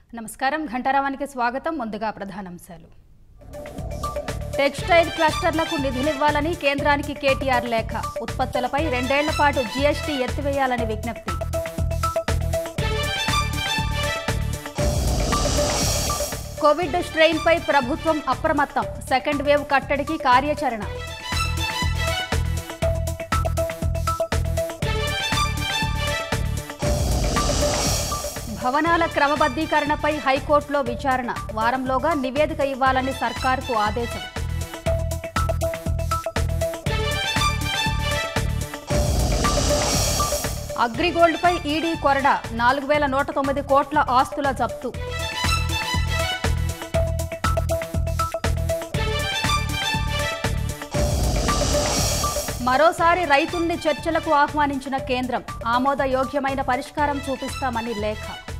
నమస్కారం ఘంటారావానికి స్వాగతం ముందుగా ప్రధానాంశాలు టెక్స్టైల్ క్లస్టర్లకు నిధులివ్వాలని కేంద్రానికి కేటీఆర్ లేఖ ఉత్పత్తులపై రెండేళ్ల పాటు జీఎస్టీ ఎత్తివేయాలని విజ్ఞప్తి కోవిడ్ స్ట్రెయిన్పై ప్రభుత్వం అప్రమత్తం సెకండ్ వేవ్ కట్టడికి కార్యాచరణ భవనాల క్రమబద్ధీకరణపై హైకోర్టులో విచారణ వారంలోగా నివేదిక ఇవ్వాలని సర్కారుకు ఆదేశం అగ్రిగోల్డ్పై ఈడీ కొరడ నాలుగు వేల నూట తొమ్మిది కోట్ల ఆస్తుల జప్తు మరోసారి రైతుల్ని చర్చలకు ఆహ్వానించిన కేంద్రం ఆమోదయోగ్యమైన పరిష్కారం చూపిస్తామని లేఖ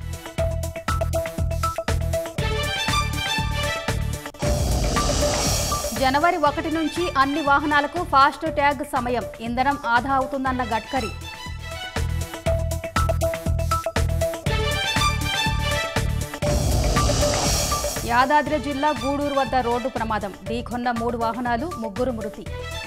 జనవరి ఒకటి నుంచి అన్ని వాహనాలకు ఫాస్ట్ ట్యాగ్ సమయం ఇంధనం ఆదా అవుతుందన్న గడ్కరీ యాదాద్రి జిల్లా గూడూరు వద్ద రోడ్డు ప్రమాదం ఢీకొన్న మూడు వాహనాలు ముగ్గురు మృతి